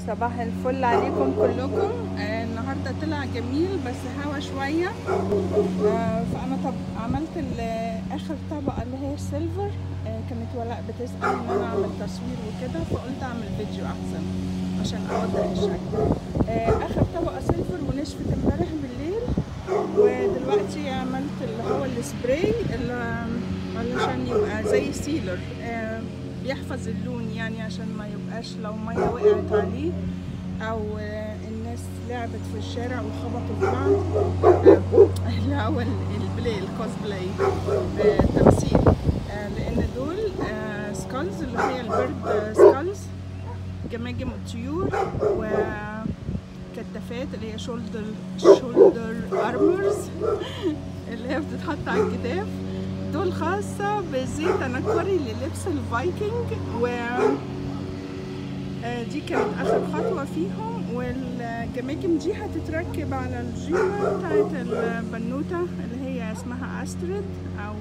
صباح الفل عليكم كلكم آه النهارده طلع جميل بس هوا شويه آه فانا طب عملت ال- اخر طبقه اللي هي السيلفر آه كانت ولاء بتسال ان انا اعمل تصوير وكده فقلت اعمل فيديو احسن عشان اوضح الشكل آه اخر طبقه سيلفر ونشفت امبارح بالليل ودلوقتي عملت اللي هو السبراي اللي علشان يبقى زي سيلر آه بيحفظ اللون يعني عشان ما يبقاش لو ميه وقعت عليه او آه، الناس لعبت في الشارع وخبطوا في بعض آه، اللي هو ال- البلاي الكوسبلاي آه، تمثيل آه، لان دول سكالز اللي هي البيرد سكالز جماجم الطيور وكتافات اللي هي شولدر شولدر ارمرز اللي هي بتتحط على الكتاف دول خاصة بزيت تنكري للبس الفايكنج و آه، دي كانت آخر خطوة فيهم والجماجم دي هتتركب على الجيبة بتاعت البنوتة اللي هي اسمها أستريد أو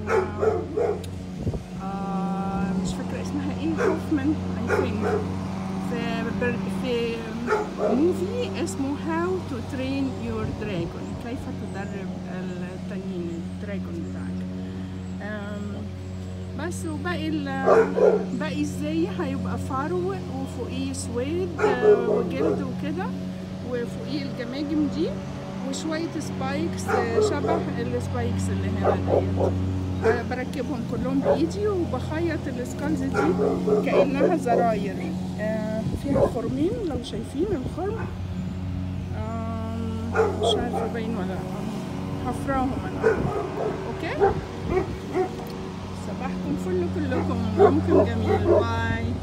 آه، مش فاكرة اسمها ايه هوفمان I think في بر- في موفي اسمه How to Train Your Dragon كيف تدرب التنين الدراجون بتاعك أم، بس وباقي ال- باقي ازاي هيبقى فرو وفوقيه سويد آه، وجلد وكده وفوقيه الجماجم دي وشوية سبايكس آه، شبه السبايكس اللي هنا ديت آه، بركبهم كلهم بايدي وبخيط السكالز دي كأنها زراير آه، فيها خرمين لو شايفين الخرم آم، مش عارفة باين ولا لأ حفراهم انا اوكي صباحكم فل كلكم يومكم جميل باي